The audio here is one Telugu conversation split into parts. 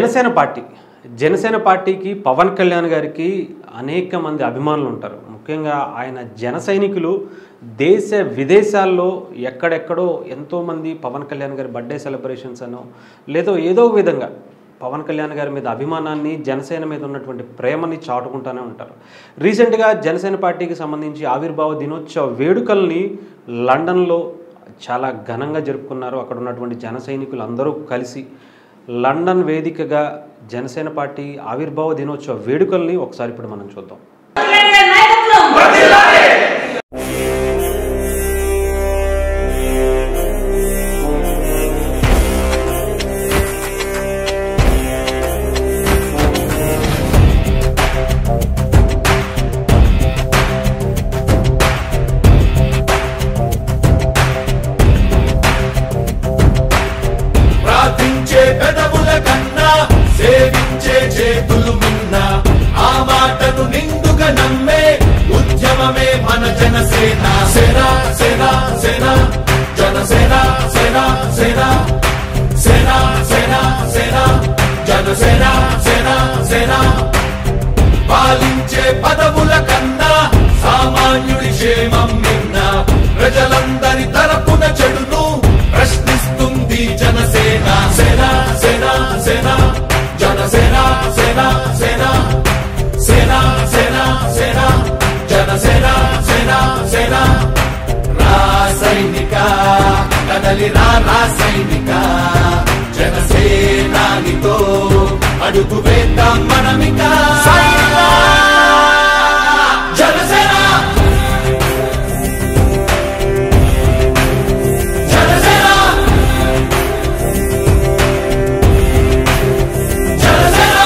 జనసేన పార్టీ జనసేన పార్టీకి పవన్ కళ్యాణ్ గారికి అనేక మంది అభిమానులు ఉంటారు ముఖ్యంగా ఆయన జన సైనికులు దేశ విదేశాల్లో ఎక్కడెక్కడో ఎంతోమంది పవన్ కళ్యాణ్ గారి బర్త్డే సెలబ్రేషన్స్ అనో లేదో ఏదో ఒక విధంగా పవన్ కళ్యాణ్ గారి మీద అభిమానాన్ని జనసేన మీద ఉన్నటువంటి ప్రేమని చాటుకుంటూనే ఉంటారు రీసెంట్గా జనసేన పార్టీకి సంబంధించి ఆవిర్భావ దినోత్సవ వేడుకల్ని లండన్లో చాలా ఘనంగా జరుపుకున్నారు అక్కడ ఉన్నటువంటి జన సైనికులు అందరూ కలిసి లండన్ వేదికగా జనసేన పార్టీ ఆవిర్భావ దినోత్సవ వేడుకల్ని ఒకసారి ఇప్పుడు మనం చూద్దాం ప్రార్థించే పెదవుల కన్నా సేవించే చేతులు మిన్న ఆ మాటను నిండుగా నమ్మే ఉద్యమమే మన జనసేన సేన సేన సేన జనసేన సేన సేన సేన సేన సేన జనసేన సేన సేన పాలించే పదవుల కన్నా సామాన్యుడి క్షేమం నిన్న ప్రజలందరి తరపున చెడును ప్రశ్నిస్తుంది జనసేన సేన సేన సేన జనసేన సేన సేన సేన సేన సేన జనసేన సేన సేన రాసైనిక కదలి రా రాసైనిక జనసేనానితో అడుగు వేద్దాం మనమిక జనసేన జనసేన జనసేన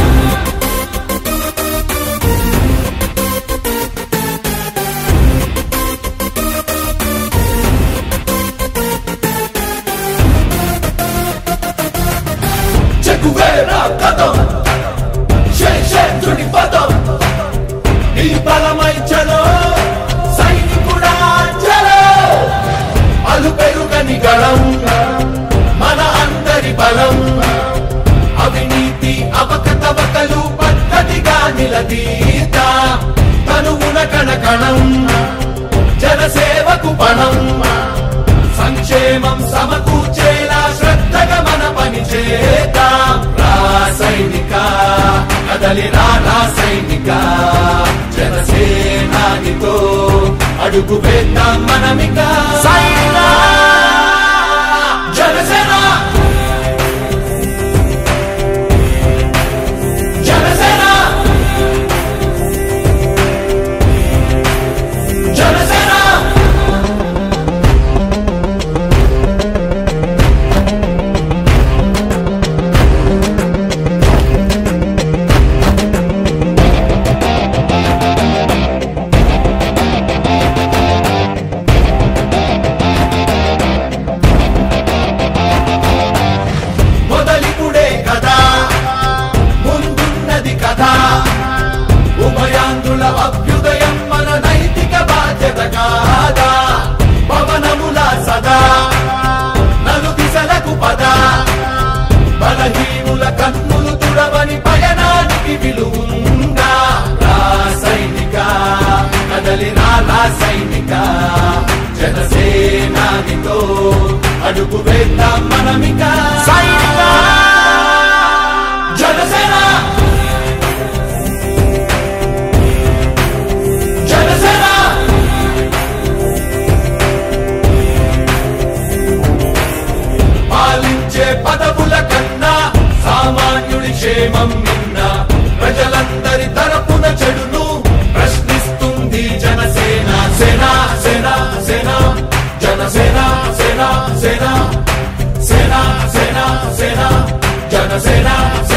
చెక్కువేరా కథం శేషేంద్రుడి పదం నీ బలమై చలో సైనికుడా చలో అలు పెరుగని గళం మన అందరి బలం అవినీతి అవకతవకలు పద్ధతిగా నిలదీత తనువున కణకణం జనసేవకు పణం సంక్షేమం సమకూర్చేలా శ్రద్ధగా మన పని చేద్దాం రాసైనిక కదలి రా రాసైనిక జనసేనానితో అడుగు వేద్దాం మనమిక జనసేన జనసేన జనసేన మొదలిపుడే కదా ముందున్నది కదా ఉభయాంధ్రుల అభ్యుదయం మన నైతిక బాధ్యత కాదా పవనముల సదా నలు దిశలకు పద బలహీనుల కన్నులు తుడవని పయనానికి విలువుందా రాసైనిక కదలి రా రాసైనిక జనసేనానితో అడుగు వేద్దాం మనమిక జనసేన జనసేన పాలించే పదవుల కన్నా సామాన్యుడి క్షేమం నిన్న ప్రజలందరి తరపున చెడును ప్రశ్నిస్తుంది జనసేన సేన సేన సేన జనసేన సేన సేన సేన సేన సేన జనసేన